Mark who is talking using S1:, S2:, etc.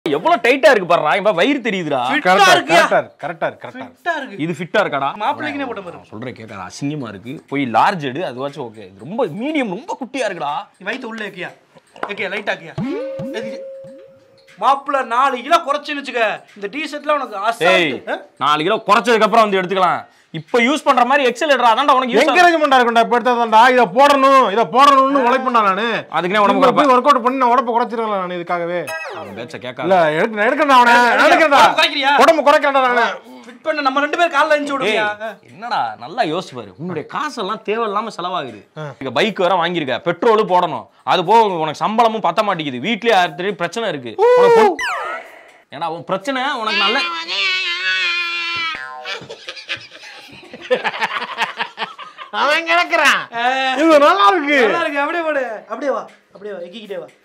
S1: எவ்வளவு டைட்டா இருக்கு பாருடா இப்ப வயிறு தெரியுதுடா
S2: ஃபிட்டா
S3: கரெக்டா
S2: இருக்கியா
S3: கரெக்டா கரெக்டா கரெக்டா
S2: ஃபிட்டா இருக்கு
S1: இது ஃபிட்டா இருக்காடா
S2: மாப்பிள்ளைக்குனே போட்ட மாதிரி
S1: நான் சொல்றேன் கேட்கற அசிங்கமா இருக்கு போய் லார்ஜ் எடு அதுவாச்சும் ஓகே இது ரொம்ப மீடியம் ரொம்ப குட்டியா இருக்குடா
S2: நீ வயித்து உள்ள வைக்கியா வைக்கியா லைட் ஆக்கியா மாப்பிள்ள நாலு கிலோ குறைச்சுன்னு வச்சுக்க இந்த டி ஷர்ட்ல உனக்கு ஆசை
S1: ஏய் நாலு கிலோ குறைச்சதுக்கு அப்புறம் வந்து எடுத்துக்கலாம் இப்ப யூஸ் பண்ற மாதிரி எக்ஸல் எடுறா அதான்டா உனக்கு யூஸ்
S3: என்கரேஜ்மெண்டா இருக்கும்டா இப்ப எடுத்ததாண்டா இத போடணும் இத போடணும்னு உழைப்பேன்டா நானு
S1: அதுக்குனே உடம்பு
S3: உடம்பு
S1: குறைப்பா.
S3: போய் ஒர்க் அவுட் பண்ணி நான் உடம்ப குறைச்சிருக்கேன் நான் இதுக்காகவே
S1: அவன் பேச்ச
S3: இல்ல
S1: கேட்காத
S3: எடுக்க எடுக்கறேன் அவனை எடுக்கறேன்டா
S2: உடம்பு குறைக்கிறியா?
S3: உடம்பு குறைக்கிறேன்டா நானு
S2: ஃபிட் பண்ண நம்ம ரெண்டு பேரும் காலைல எழுந்து
S1: ஏய்,
S2: விடுவியா
S1: என்னடா நல்லா யோசிச்சு பாரு உன்னுடைய காசெல்லாம் தேவையில்லாம செலவாகுது இங்க பைக் வேற வாங்கியிருக்க பெட்ரோலும் போடணும் அது போக உனக்கு சம்பளமும் பத்த மாட்டேங்குது வீட்லயே ஆயிரத்தி பிரச்சனை இருக்கு உனக்கு பொ- ஏன்னா உன் பிரச்சனை உனக்கு நல்ல
S3: அவன் கிடக்குறான் இது நல்லா இருக்கு
S2: நல்லா இருக்கு அப்படியே போடு அப்படியே வா அப்படியே வா எக்கிக்கிட்டே வா